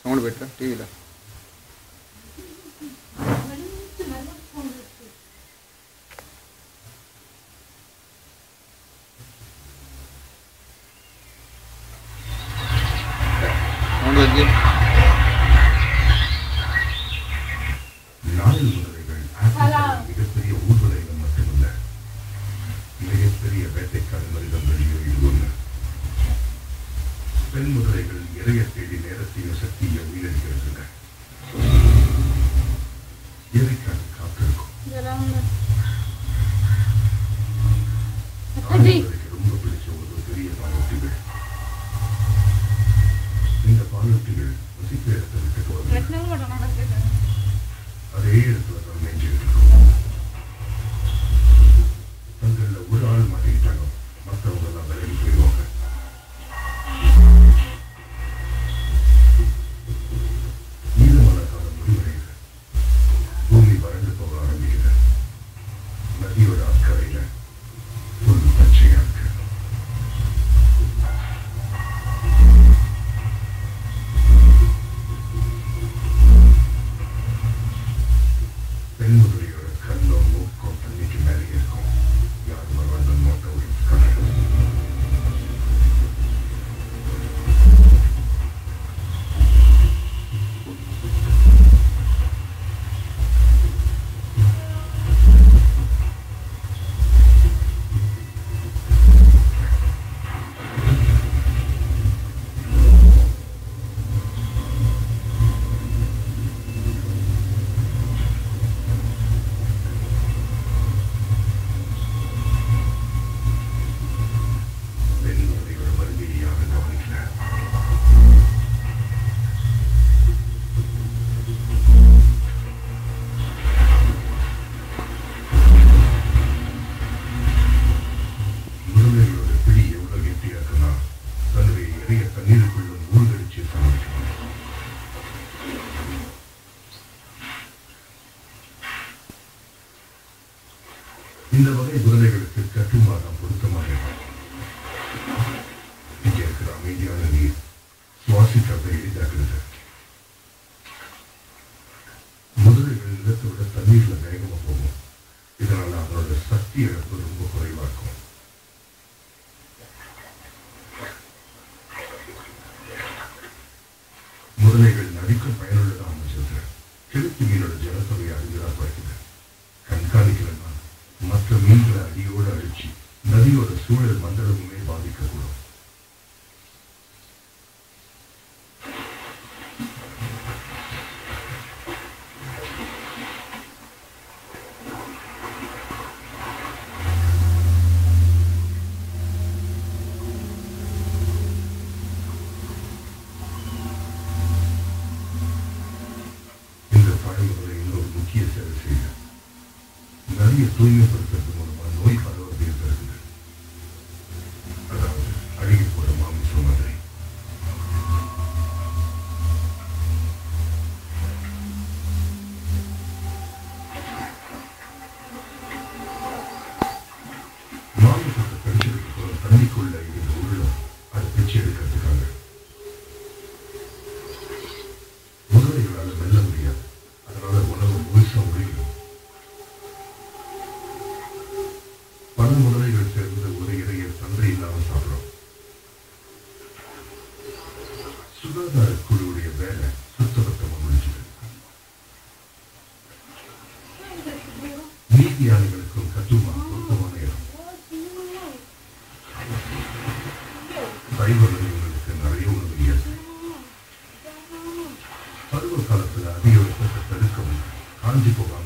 sound போயிட்டா டிவியில் sound வந்து நாடல் முதலைகள் ஆப்பிரிக்காவின் மிகப்பெரிய ஊர்வலைகள் மட்டுமல்ல மிகப்பெரிய வேட்டைக்கார மிருகங்களிலோ இது ஒன்று பெண் முதலைகள் இறைய தேடி நேரத்தையும் சக்தியை வீணடிக்கிறதுங்க இறைக்காக காத்திருக்கும் ஆண் முதலைக்கு ரொம்ப பிடிச்ச ஒரு பெரிய பாலூட்டிகள் இந்த பாலூட்டிகள் வசிக்கிற இடத்தை விட்டு போகிறது அதே இடத்துல தான் மேய்ஞ்சிட்டு இருக்கோம் தங்கள்ல ஒரு ஆள் மாட்டிக்கிட்டாங்க மற்றவங்க எல்லாம் விலகி போயிடுவாங்க ஈரமான காலம் முடிவடையுது பூமி வறண்டு போக ஆரம்பிக்குது நதியோட அக்கறையில புல் பச்சையா இருக்கு பெண் முதலியோட கண்ணோ மூக்கோ தண்ணிக்கு மேலே இருக்கும் யார் வந்து நோட்ட விடுறதுக்காக பெண் முதலியோட வருகையை யாரும் கவனிக்கல முதலையோட பிடி எவ்வளவு கெட்டியா இருக்குன்னா தன்னுடைய எரிய தண்ணீருக்குள்ளும் மூழ்கடிச்சு சமாளிக்கணும் இந்த வகை முதலைகளுக்கு கட்டுமானம் பொருத்தமாக இருக்கும் இங்கே இருக்கிற அமைதியான நீர் சுவாசிக்கிறதை எளிதாக்குறது முதலைகள் நிலத்தை விட தண்ணீர்ல வேகமா போகும் இதனால அதனோட சக்தி இழப்பு ரொம்ப குறைவா இருக்கும் முதலைகள் நதிக்கும் பயனுள்ளதா அமைச்சது கிழக்கு மீனோட ஜலத்தொகை அடிஞ்சதா குறைக்குது கண்காணிக்கலன்னா மற்ற மீன்களை அடியோடு அழிச்சு நதியோட சூழல் மண்டலமுமே பாதிக்கக்கூடும் இந்த பழங்குகளை இன்னொரு முக்கிய சேவை செய்யுது நிறைய தூய்மைப்படுத்துறது மூலமா நோய் பரவுறது இருக்கிறது அதாவது அழுகி போற மாமிசம் மாதிரி மாமிசத்தை கடிச்சதுக்கு அப்புறம் தண்ணிக்குள்ள இருந்த உள்ளம் அதை பிச்சு எடுக்கிறதுக்காக முதலைகளால மெல்ல முடியாது அதனால உணவு முழுசா உடையும் பல முதலைகள் சேர்ந்து ஒரு இறையை சந்தை இல்லாம சாப்பிடும் சுகாதார குழுவுடைய வேலை சுத்தபத்தமா முடிஞ்சது நீதி யானைகளுக்கும் கட்டுமா பொருத்தமான இடம் சைவ நிலையங்களுக்கு நிறைய உணவு இயற்கை பருவ காலத்துல அதிக வெப்பத்தை தடுக்கவும் காஞ்சி போகாம